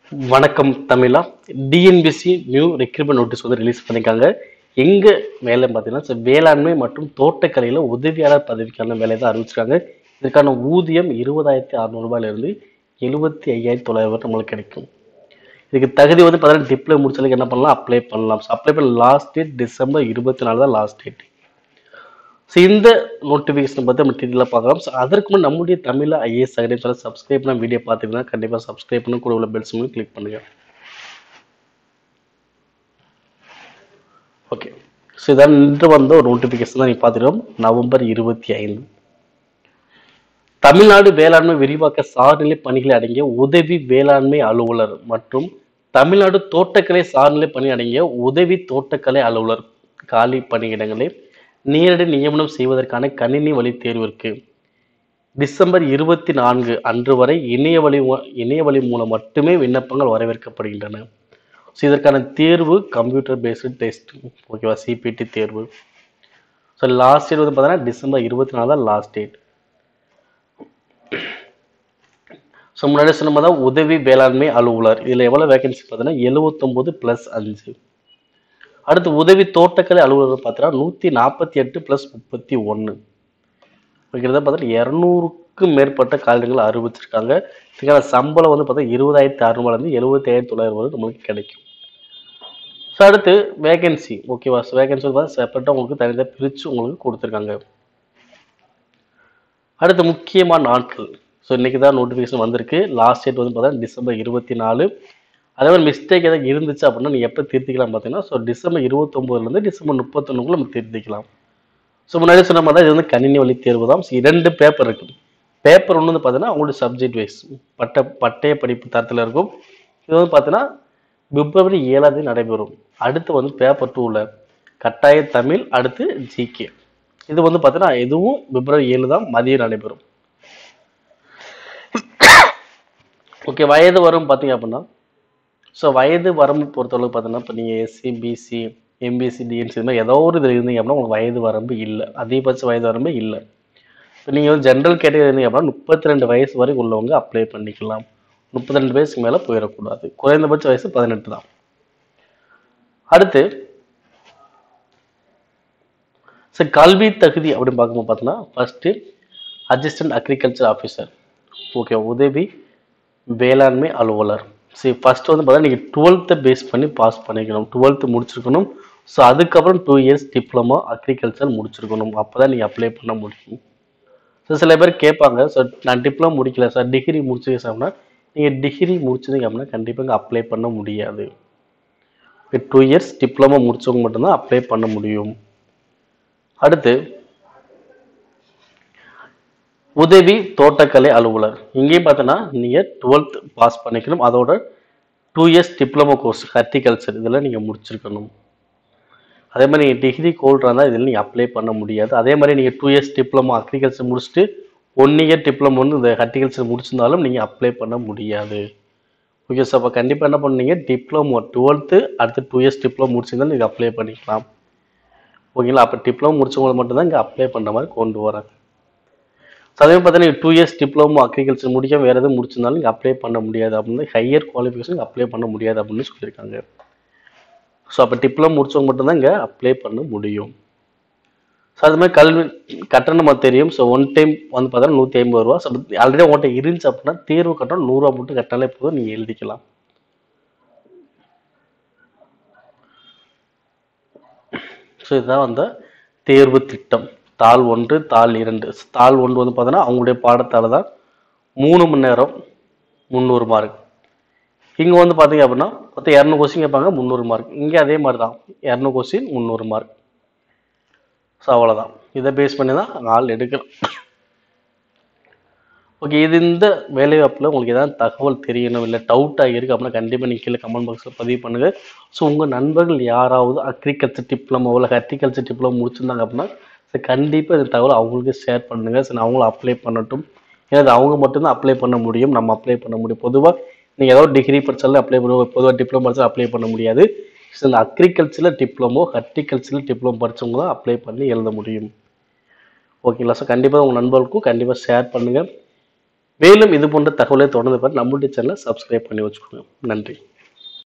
வணக்கம் தமிழா TNPSC new recruitment notice வந்து ரிலீஸ் பண்ணியிருக்காங்க எங்க வேலை பார்த்தீங்கன்னா so வேளாண்மை மற்றும் தோட்டக்கலையில் உதவியாளர் பதவிக்கான வேலை தான் அறிவிச்சிருக்காங்க இதுக்கான ஊதியம் இருபதாயிரத்தி அறநூறுபாயில இருந்து எழுபத்தி ஐயாயிரத்தி தொள்ளாயிரம் வரை நம்மளுக்கு கிடைக்கும் இதுக்கு தகுதி வந்து பார்த்தீங்கன்னா டிப்ளமோ முடிச்சதுக்கு என்ன பண்ணலாம் அப்ளை பண்ணலாம் ஸோ அப்ளை பண்ண லாஸ்ட் டேட் டிசம்பர் இருபத்தி நாலு தான் லாஸ்ட் டேட் ஸோ இந்த நோட்டிஃபிகேஷன் பற்றி நம்ம டீட்டெயிலாக பார்க்கலாம் ஸோ அதற்கு முன் நம்முடைய தமிழ் ஐஏஎஸ் அகடமி சொல்ல சப்ஸ்கிரைப் பண்ண வீடியோ பார்த்துக்கினா கண்டிப்பாக சப்ஸ்கிரைப் பண்ணி கூட உள்ள பெல் சிம்னு கிளிக் பண்ணுங்கள் ஓகே ஸோ இதான் இன்று வந்த ஒரு நோட்டிஃபிகேஷன் தான் நீங்கள் பார்த்துருக்கோம் நவம்பர் இருபத்தி ஐந்து தமிழ்நாடு வேளாண்மை விரிவாக்க சார்நிலை பணிகளை அடங்கிய உதவி வேளாண்மை அலுவலர் மற்றும் தமிழ்நாடு தோட்டக்கலை சார்நிலை பணி அடங்கிய உதவி தோட்டக்கலை அலுவலர் காலி பணியிடங்களை நேரடி நியமனம் செய்வதற்கான கணினி வழி தேர்விற்கு டிசம்பர் இருபத்தி நான்கு அன்று வரை இணைய வழி மூ- இணைய வழி மூலம் மட்டுமே விண்ணப்பங்கள் வரவேற்கப்படுகின்றன ஸோ இதற்கான தேர்வு கம்ப்யூட்டர் பேஸ்டு டெஸ்ட் ஓகேவா சிபிடி தேர்வு ஸோ லாஸ்ட் டேட் வந்து பார்த்தீங்கன்னா டிசம்பர் இருபத்தி நாலு தான் லாஸ்ட் டேட் ஸோ முன்னாடி சொன்ன மாதிரி தான் உதவி வேளாண்மை அலுவலர் இதில் எவ்வளோ வேகன்சி பார்த்தீங்கன்னா எழுவத்தொம்போது ப்ளஸ் அஞ்சு அடுத்து உதவி தோட்டக்கலை அலுவலர் பார்த்தீங்கன்னா நூற்றி நாற்பத்தி எட்டு ப்ளஸ் முப்பத்தி ஒன்று கிட்டத்தட்ட பார்த்தீங்கன்னா இரநூறுக்கும் மேற்பட்ட காலங்கள் அறிவிச்சிருக்காங்க இதுக்கான சம்பளம் வந்து பார்த்தா இருபதாயிரத்தி அறுநூறுலேருந்து எழுபத்தி ஐயாயிரத்தி தொள்ளாயிரம் வரை நம்மளுக்கு கிடைக்கும் ஸோ அடுத்து வேகன்சி ஓகேவா ஸோ வேகன்சி வந்து பார்த்தா செப்பரேட்டாக உங்களுக்கு தனியாக பிரித்து உங்களுக்கு கொடுத்துருக்காங்க அடுத்து முக்கியமான நாட்கள் ஸோ இன்றைக்கி தான் நோட்டிஃபிகேஷன் வந்திருக்கு லாஸ்ட் டேட் வந்து பார்த்தீங்கன்னா டிசம்பர் இருபத்தி நாலு அதே மாதிரி மிஸ்டேக் எதாவது இருந்துச்சு அப்படின்னா நீங்கள் எப்போ திருத்திக்கலாம் பார்த்தீங்கன்னா ஸோ டிசம்பர் இருபத்தொம்போதுலேருந்து டிசம்பர் முப்பத்தொன்னுக்குள்ள நம்ம திருத்திக்கலாம் ஸோ முன்னாடி சொன்ன மாதிரி தான் இது வந்து கணினி வழி தேர்வு தான் So, இரண்டு பேப்பர் இருக்குது பேப்பர் ஒன்று வந்து பார்த்தீங்கன்னா அவங்களுடைய சப்ஜெக்ட் வைஸ் பட்ட பட்டய படிப்பு தரத்தில் இருக்கும் இது வந்து பார்த்தீங்கன்னா பிப்ரவரி ஏழாம் தேதி நடைபெறும் அடுத்து வந்து பேப்பர் டூவில் கட்டாய தமிழ் அடுத்து ஜிகே இது வந்து பார்த்தீங்கன்னா இதுவும் பிப்ரவரி ஏழு தான் மதியம் நடைபெறும் ஓகே வயது வரும் பார்த்தீங்க அப்படின்னா ஸோ வயது வரம்பு பொறுத்தளவுக்கு பார்த்தீங்கன்னா இப்போ நீங்கள் எஸ்சி பிசி எம்பிசி டிஎன்சி இது மாதிரி ஏதோ ஒரு இதில் இருந்தீங்க அப்படின்னா உங்களுக்கு வயது வரம்பு இல்லை அதிகபட்ச வயது வரம்பு இல்லை இப்போ நீங்கள் வந்து ஜென்ரல் கேட்டகரி இருந்தீங்க அப்படின்னா முப்பத்தி ரெண்டு வயசு வரைக்கும் உள்ளவங்க அப்ளை பண்ணிக்கலாம் முப்பத்தி ரெண்டு வயசுக்கு மேலே போயிடக்கூடாது குறைந்தபட்ச வயசு பதினெட்டு தான் அடுத்து ஸோ கல்வி தகுதி அப்படின்னு பார்க்கும்போது பார்த்தோன்னா first assistant agriculture officer okay உதவி வேளாண்மை அலுவலர் சரி ஃபர்ஸ்ட் வந்து பார்த்தா நீங்கள் டுவெல்த்தை பேஸ் பண்ணி பாஸ் பண்ணிக்கணும் டுவெல்த்து முடிச்சிருக்கணும் ஸோ அதுக்கப்புறம் டூ இயர்ஸ் டிப்ளமோ அக்ரிகல்ச்சர் முடிச்சிருக்கணும் அப்போ தான் நீங்கள் அப்ளை பண்ண முடியும் ஸோ சில பேர் கேட்பாங்க ஸோ நான் டிப்ளமோ முடிக்கல சார் டிகிரி முடிச்சிருக்கேன் சார் அப்படின்னா நீங்கள் டிகிரி முடிச்சதுக்கு அப்படின்னா கண்டிப்பாக இங்கே அப்ளை பண்ண முடியாது டூ இயர்ஸ் டிப்ளமோ முடிச்சவங்க மட்டும்தான் அப்ளை பண்ண முடியும் அடுத்து உதவி தோட்டக்கலை அலுவலர் இங்கேயும் பார்த்தோன்னா நீங்கள் டுவெல்த் பாஸ் பண்ணிக்கணும் அதோட two years diploma course horticulture இதெல்லாம் நீங்கள் முடிச்சிருக்கணும் அதே மாதிரி நீங்கள் டிகிரி கோல்டாக இருந்தால் இதில் நீங்கள் அப்ளை பண்ண முடியாது அதே மாதிரி நீங்கள் டூ இயர்ஸ் டிப்ளமோ அக்ரிகல்ச்சர் முடிச்சுட்டு ஒன் இயர் டிப்ளமோ வந்து இந்த ஹார்டிகல்ச்சர் முடிச்சிருந்தாலும் நீங்கள் அப்ளை பண்ண முடியாது ஓகே சார் அப்போ கண்டிப்பாக என்ன பண்ணுவீங்க டிப்ளமோ டுவெல்த்து அடுத்து டூ இயர்ஸ் டிப்ளமோ முடிச்சிருந்தாலும் நீங்கள் அப்ளை பண்ணிக்கலாம் ஓகேங்களா அப்போ டிப்ளமோ முடிச்சவங்களை மட்டும்தான் இங்கே அப்ளை பண்ணுற மாதிரி கொண்டு வராங்க ஸோ அதே பார்த்தீங்கன்னா டூ இயர்ஸ் டிப்ளமோ அக்ரிகல்ச்சர் முடிக்க வேறு எதுவும் முடிச்சிருந்தாலும் இங்கே அப்ளை பண்ண முடியாது அப்படின்னு ஹையர் குவாலிஃபிகேஷன் அப்ளை பண்ண முடியாது அப்படின்னு சொல்லியிருக்காங்க ஸோ அப்போ டிப்ளமோ முடிச்சவங்க மட்டும்தான் இங்கே அப்ளை பண்ண முடியும் ஸோ அது மாதிரி கல்வி கட்டணம் நமக்கு தெரியும் ஸோ ஒன் டைம் வந்து பார்த்தா நூற்றி ஐம்பது ரூபா ஸோ ஆல்ரெடி உங்கள்கிட்ட இருந்துச்சு அப்படின்னா தேர்வு கட்டணம் நூறுரூவா மட்டும் கட்டினாலே போதும் நீங்கள் எழுதிக்கலாம் ஸோ இதுதான் வந்து தேர்வு திட்டம் தாள் ஒன்று தாள் இரண்டு தாள் ஒன்று வந்து பார்த்தோன்னா அவங்களுடைய பாடத்தால் தான் மூணு மணி நேரம் முந்நூறு மார்க் இங்கே வந்து பார்த்தீங்க அப்படின்னா மொத்தம் இரநூறு கொஸ்டின் கேட்பாங்க முந்நூறு மார்க் இங்கே அதே மாதிரி தான் இரநூறு கொஸ்டின் முந்நூறு மார்க் ஸோ அவ்வளோதான் இதை பேஸ் பண்ணி தான் ஆள் எடுக்கலாம் ஓகே இது இந்த வேலைவாய்ப்பில் உங்களுக்கு ஏதாவது தகவல் தெரியணும் இல்லை டவுட்டாக இருக்குது அப்படின்னா கண்டிப்பாக நீங்கள் கீழே கமெண்ட் பாக்ஸில் பதிவு பண்ணுங்கள் ஸோ உங்கள் நண்பர்கள் யாராவது அக்ரிகல்ச்சர் டிப்ளமோ இல்லை ஹார்டிகல்ச்சர் டிப்ளமோ முடிச்சிருந்தாங்க அப்படின்னா ஸோ கண்டிப்பாக இந்த தகவல் அவங்களுக்கு ஷேர் பண்ணுங்கள் ஸோ அவங்களும் அப்ளை பண்ணட்டும் ஏன்னா அது அவங்க மட்டும்தான் அப்ளை பண்ண முடியும் நம்ம அப்ளை பண்ண முடியும் பொதுவாக நீங்கள் ஏதாவது டிகிரி படித்தாலும் அப்ளை பண்ணுவோம் பொதுவாக டிப்ளமோ படித்தாலும் அப்ளை பண்ண முடியாது ஸோ இந்த அக்ரிகல்ச்சரில் டிப்ளமோ ஹார்டிகல்ச்சரில் டிப்ளமோ படித்தவங்க தான் அப்ளை பண்ணி எழுத முடியும் ஓகேங்களா ஸோ கண்டிப்பாக உங்கள் நண்பர்களுக்கும் கண்டிப்பாக ஷேர் பண்ணுங்கள் மேலும் இது போன்ற தகவலை தொடர்ந்து பார்த்து நம்மளுடைய சேனலை சப்ஸ்கிரைப் பண்ணி வச்சுக்கோங்க நன்றி